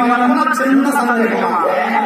మనకున్న చిన్న సందేహం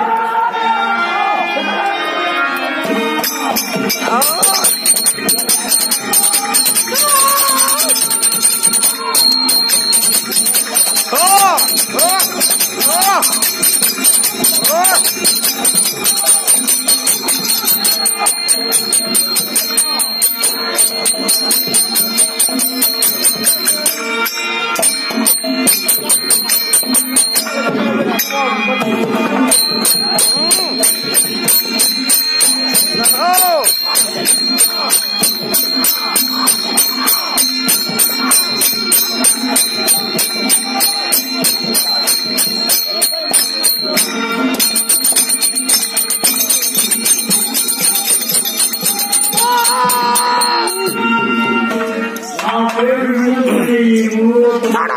నా పేరు వినుకుంటే ఈ ఊరు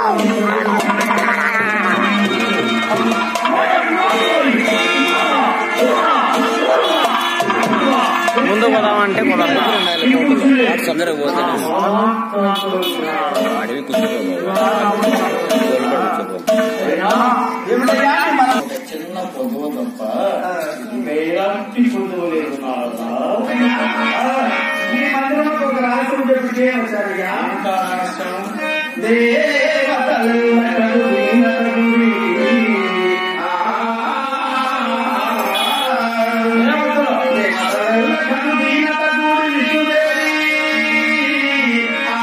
ముందు పోదామంటే కుదరదు తొందరగా పోతే అడవి ఏమిటయ్యా మన చిన్న పొదువు తప్ప ఇంకా ఎలాంటి పొందువు లేదు నాయనా. మీ మందిరంలో ఒక రాష్ట్రం చెప్తే వచ్చారుగా ఇంకా రాష్ట్రం దేవతలు నటలు వినటలు ఆ. దేవతలు నటలు వినటలు విష్ణుదేవి. ఆ.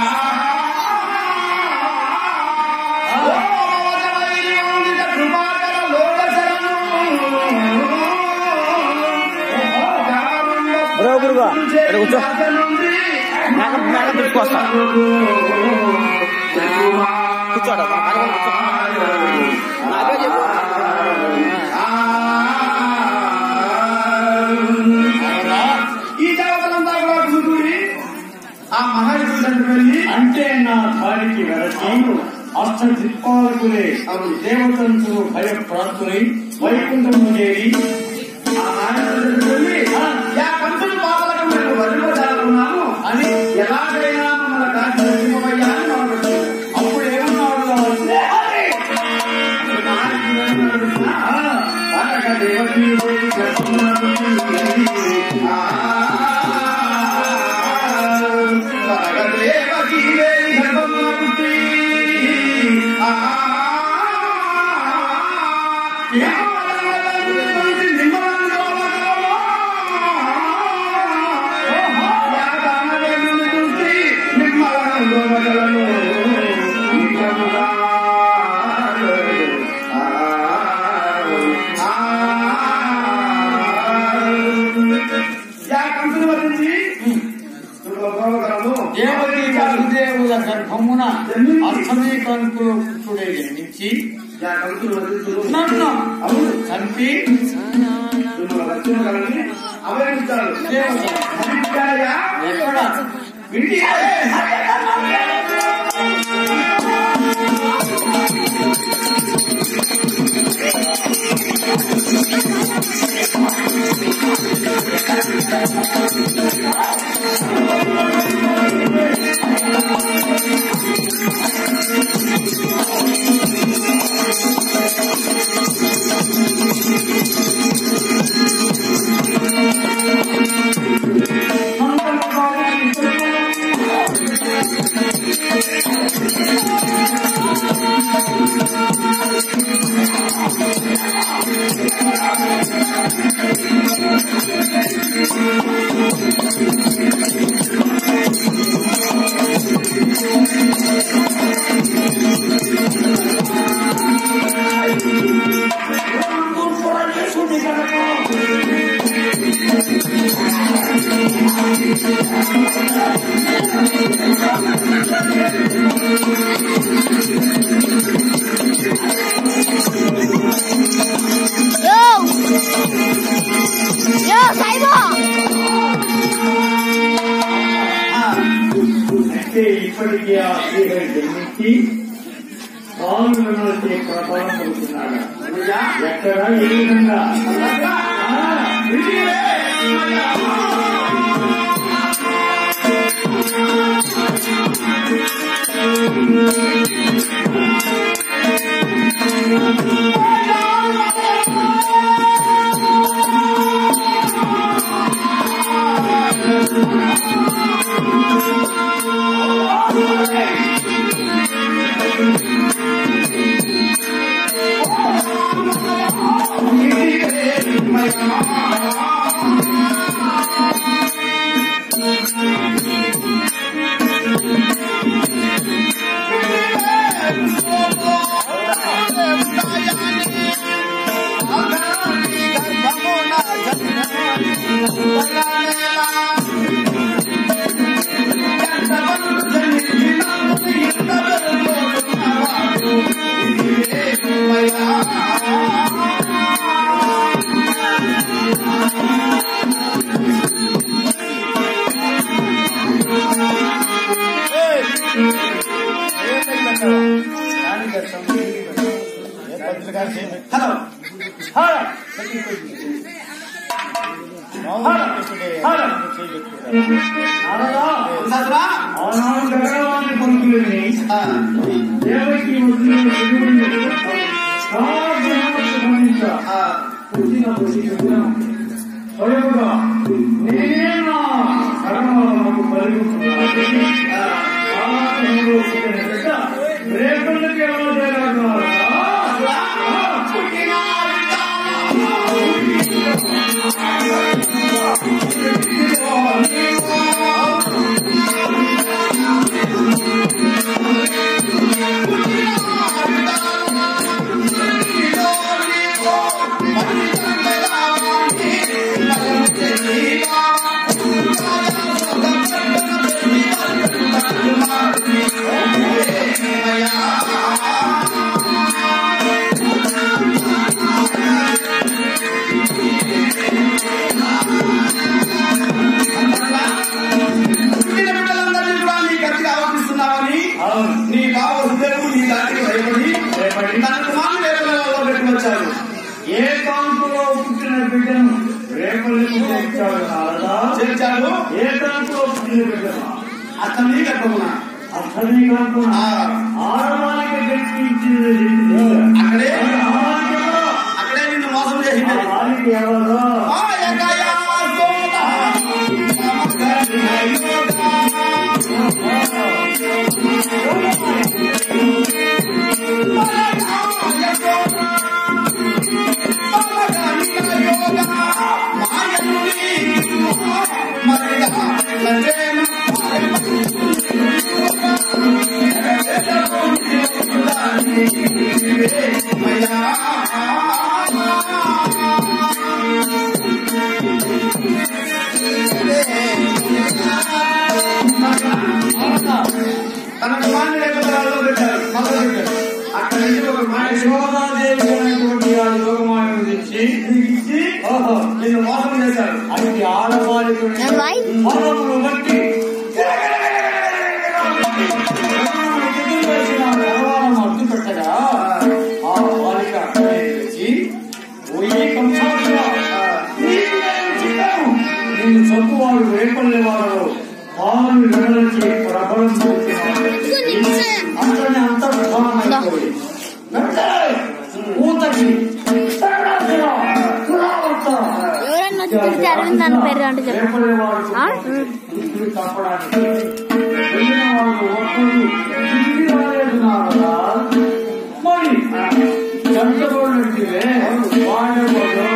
ఓ భగవతి వందిత కృపాకర లోక బ్రో, గురుగా, ఇక్కడ కూర్చో. మేకప్ మేకప్ తీసుకొస్తా కూర్చోడు నాకే చెప్పు ఈ దేవతలంతా కూడా కూతురి ఆ మహర్షి దగ్గరికి వెళ్ళి అంటే నా దారికి వెరచి అష్ట దిక్పాలకులే దేవతలకు భయప్రాంతులై వైకుంఠము చేరి ఆ మహర్షి దగ్గరికి వెళ్ళి యా కంసుడు పాపలకు మేము వదిలిలో దాక్కున్నాము అని ఎలాగైనా మమ్మల్ని కాచి రక్షింపబయ్యా అని మనం వచ్చాము. అప్పుడు ఏమన్నాడు అంటే మహర్షి ఏమన్నాడు తెలుసా? వరక దేవకీ దేవి గర్భమునందు ఉంది. ఆ, వరక దేవకీ దేవి గర్భమునందు ఉంది. ఆ, ఏమవలనటువంటి నిమ్మలంగోమగోమో. యా కామధేనుని చూసి నిమ్మలంగోమగలను. నిజముగా. ఆ, ఆ, యా కంసుని వరించి దేవకి వసుదేవుల గర్భమున అష్టమి కంకులు పుత్రుడే జన్మించి యా కంసుని వరించి నన్ను అవును చంపి మిమ్మల్ని రక్షించాలని అవహరిస్తారు దేవత హరిద్రాయ ఎక్కడ ఇంటి Yo! Yo, Simon! అంటే ఇప్పటికీ ఆ శ్రీహరి జన్మించి పాల్గొనచే ప్రభావం పడుతున్నాడు ఎక్కడ ఏ విధంగా ఆ హలో సత్రా ఆనాడు భగవాన్ని పంపులని ఆ, దేవకి వచ్చిన దేవుడిని గమనించా ఆ, పుట్టినప్పుడు చెప్పినాం స్వయముగా నేనే నా కర్మలకు పలుకుతున్నాను రేపటికి ఎవరు జరగగలరా? పుట్టిన బిడ్డలందరినీ కూడా నీ కత్తికి ఆరోపిస్తున్నావని అవును. నీ బావ హృదయం నీ దానికి భయపడి భయపడి తన కుమారుని వేపలలో పెట్టి వచ్చారు ఏ కాంతులో పుట్టిన బిడ్డను రేపటికి తెచ్చాడు నారదా చేర్చాడు ఏ కాంతులో పుట్టిన బిడ్డను అతన్ని గర్భమున అతని కాకుండా ఆడవాళ్ళకి వ్యక్తి ఇచ్చింది అక్కడే ఆడవాళ్ళకి అక్కడే నిన్ను మోసం చేసింది వాళ్ళకి ఎవరో మాయకయా సోదా, మాయకయ సోదా, మాయకయ యోగా, మాయనుని మరిగా లంజేన తన కుమారుని లేకపోతే పెట్టారు మొదలు పెట్టారు అక్కడ నుంచి ఒక మాట శివనాదేవి అనేటువంటి ఆ యోగమాయం తెచ్చి ఇచ్చి ఓహో నిన్ను మోసం చేశారు అది ఆడవాళ్ళకి ఫలములు బట్టి అడ్డు పెట్టగా ఆ బాలిక అక్కడే తెచ్చి పోయి కంసాలుగా నీకు నేను చెప్పాను నేను చంపువాడు రేపల్లె వారు పాలు వెడలచి ప్రబలం అంతనే అంత ప్రధానమైపోయి ఊతకి ఎవరన్నా వచ్చి తిరిగి అరవింద్ అని పేరు అంటే చెప్పు ఆ? తప్పడానికి వెళ్ళిన వాళ్ళు ఒక్కరు తిరిగి రాలేదున్నారా మరి చంపబడితే వాడేవాడు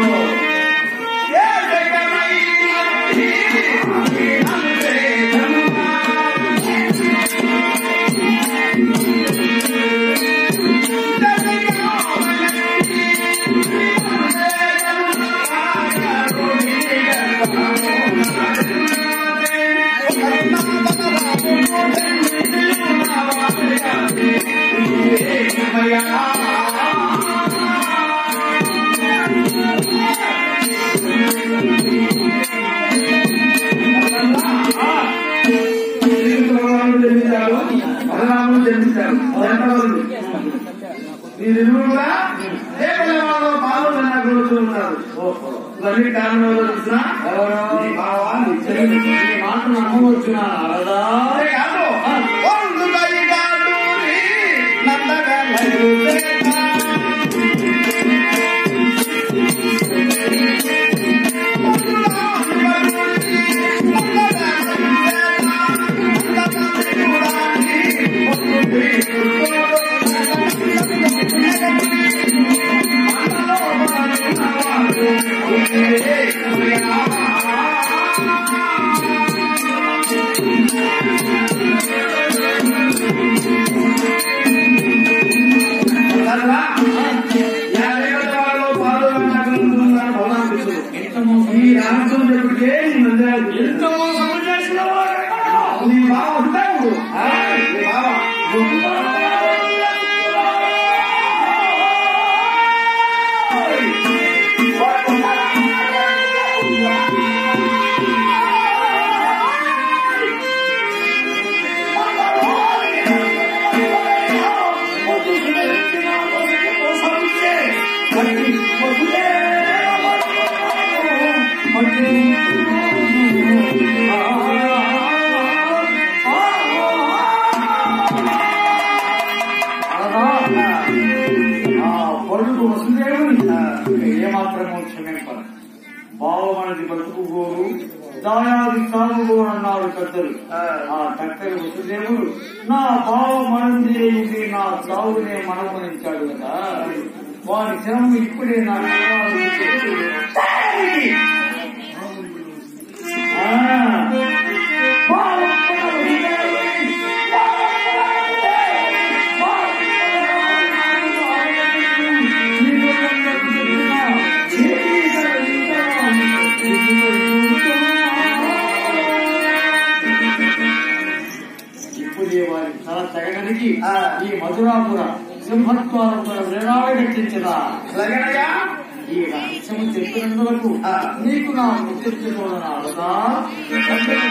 శ్రీకృష్ణరాముడు జన్మించాడు బలరాముడు జన్మించాడు జన్మరాముడు వీరిరువురు కూడా దేవదేవాలలో పాలు వినాయకుడు ఉన్నారు ఇవన్నీ కారణం ఎవరో తెలిసిన నీ బావ నీ చెల్లి. ఈ మాట నమ్మవచ్చు నా నారదా అదే కాదు వందుగై గాడూరి నందగలయు సేన. ఎంత మోసం ఈ రామచంద్ర చెప్పితే నీ మందిరాలు ఎంత మోసం చేసిన వాడెవడో? నీ బావ ఉంటావు నీ బావ ఆ పడుకు వసుదేవుని ఏమాత్రమో క్షమింపను బావమనది బతుకుగోరు దాయాది సాగుగోరు అన్నారు పెద్దలు ఆ చక్కని వసుదేవుడు నా బావ మనది ఇది నా సాగునే మనమనించాడు కదా వారి శరము ఇప్పుడే నా కుమారుడికి చెప్పు. ఆ, బావ మనది, ఇప్పుడే వారి తల తెగడానికి ఆ. ఈ మధురాపుర సింహత్వారంపర వేలాడగట్టించదా లగనగా ఈ రహస్యము చెప్పినందులకు ఆ. నీకు నా ముఖ్యత్వం నాడదా